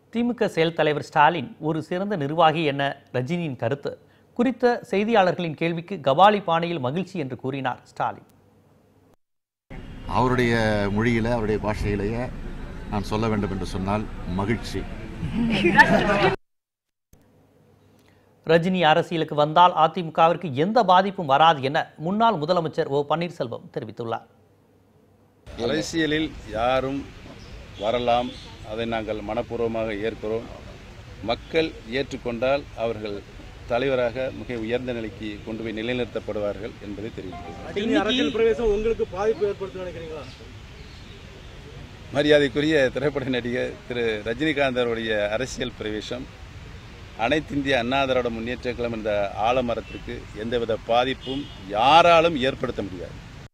திமுக செயல் தலைவர் ஸ்டாலின் ஒரு சிறந்த நிர்வாகி என ரஜினியின் கருத்து குறித்த செய்தியாளர்களின் கேள்விக்கு கபாலி பாணியில் மகிழ்ச்சி என்று கூறினார் ஸ்டாலின் அவருடைய மொழியில அவருடைய பாஷையிலேயே நான் சொல்ல வேண்டும் என்று சொன்னால் மகிழ்ச்சி ரஜினி அரசியலுக்கு வந்தால் அதிமுகவிற்கு எந்த பாதிப்பும் வராது என முன்னாள் முதலமைச்சர் ஓ பன்னீர்செல்வம் தெரிவித்துள்ளார் அரசியலில் யாரும் வரலாம் அதை நாங்கள் மனப்பூர்வமாக ஏற்கிறோம் மக்கள் ஏற்றுக்கொண்டால் அவர்கள் தலைவராக மிக உயர்ந்த நிலைக்கு கொண்டு போய் நிலைநிறுத்தப்படுவார்கள் என்பதை தெரிவிக்கிறேன் ரஜினி அரசியல் பிரவேசம் உங்களுக்கு பாதிப்பு ஏற்படுத்தும் நினைக்கிறீங்களா மரியாதைக்குரிய திரைப்பட நடிகர் திரு ரஜினிகாந்த் அவருடைய அரசியல் பிரவேசம் அனைத்து இந்திய அண்ணா திராவிட முன்னேற்ற கழகம் என்ற ஆலமரத்திற்கு எந்தவித பாதிப்பும் யாராலும் ஏற்படுத்த முடியாது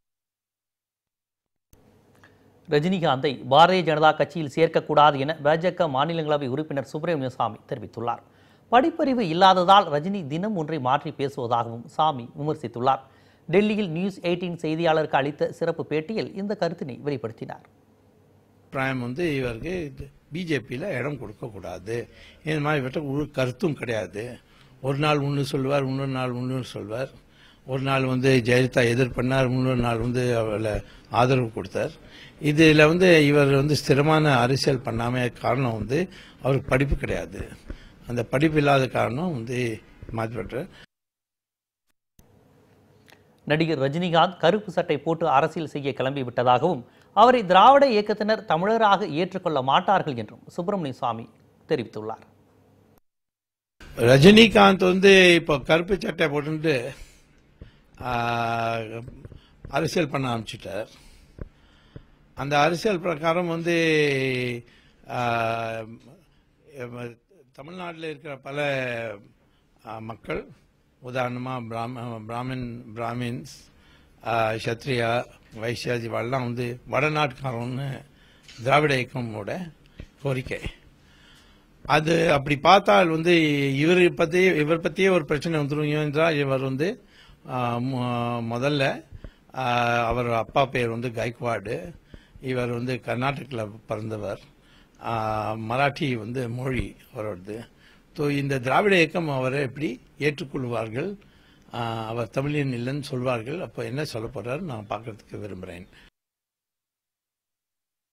ரஜினிகாந்தை பாரதிய ஜனதா கட்சியில் சேர்க்கக்கூடாது என பாஜக மாநிலங்களவை உறுப்பினர் சுப்பிரமணிய சாமி தெரிவித்துள்ளார் படிப்பறிவு இல்லாததால் ரஜினி தினம் ஒன்றை மாற்றி பேசுவதாகவும் சாமி விமர்சித்துள்ளார் டெல்லியில் நியூஸ் எயிட்டீன் செய்தியாளருக்கு அளித்த சிறப்பு பேட்டியில் இந்த கருத்தினை வெளிப்படுத்தினார் பிராயம் வந்து இவருக்கு பிஜேபியில் இடம் கொடுக்கக்கூடாது இந்த மாதிரி இவர்கிட்ட ஒரு கருத்தும் கிடையாது ஒரு நாள் ஒன்று சொல்வார் இன்னொரு நாள் இன்னொரு சொல்வார் ஒரு நாள் வந்து ஜெயலலிதா எதிர் பண்ணார் இன்னொரு நாள் வந்து அவளை ஆதரவு கொடுத்தார் இதில் வந்து இவர் வந்து ஸ்திரமான அரசியல் பண்ணாம காரணம் வந்து அவருக்கு படிப்பு கிடையாது அந்த படிப்பு இல்லாத காரணம் வந்து மாற்றிவிட்டார் நடிகர் ரஜினிகாந்த் கருப்பு சட்டை போட்டு அரசியல் செய்ய கிளம்பி விட்டதாகவும் அவரை திராவிட இயக்கத்தினர் தமிழராக ஏற்றுக்கொள்ள மாட்டார்கள் என்றும் சுப்பிரமணிய சாமி தெரிவித்துள்ளார் ரஜினிகாந்த் வந்து இப்போ கருப்பு சட்டை போட்டுட்டு ஆ, அரசியல் பண்ண ஆரம்பிச்சிட்டார் அந்த அரசியல் பிரகாரம் வந்து ஆ, எம- தமிழ்நாட்டில் இருக்கிற பல ஆ, மக்கள் உதாரணமாக பிராம பிராமின் பிராமின்ஸ் ஆ, சத்ரியா வைசியாஜி இவெல்லாம் வந்து வடநாட்டுக்காரன்னு திராவிட இயக்கமோட கோரிக்கை அது அப்படி பார்த்தால் வந்து இவர் பத்தி இவர் பத்தியே ஒரு பிரச்சனை வந்துடும் என்றால் இவர் வந்து ஆ, மு- முதல்ல ஆ, அவர் அப்பா பேர் வந்து கைக்வாடு இவர் வந்து கர்நாடகில் பிறந்தவர் ஆ, மராட்டி வந்து மொழி அவரோடது ஸோ இந்த திராவிட இயக்கம் அவரை எப்படி ஏற்றுக்கொள்வார்கள் ஆ, அவர் தமிழியன் இல்லைன்னு சொல்வார்கள் அப்போ என்ன சொல்ல போறாரு நான் பார்க்கறதுக்கு விரும்புகிறேன்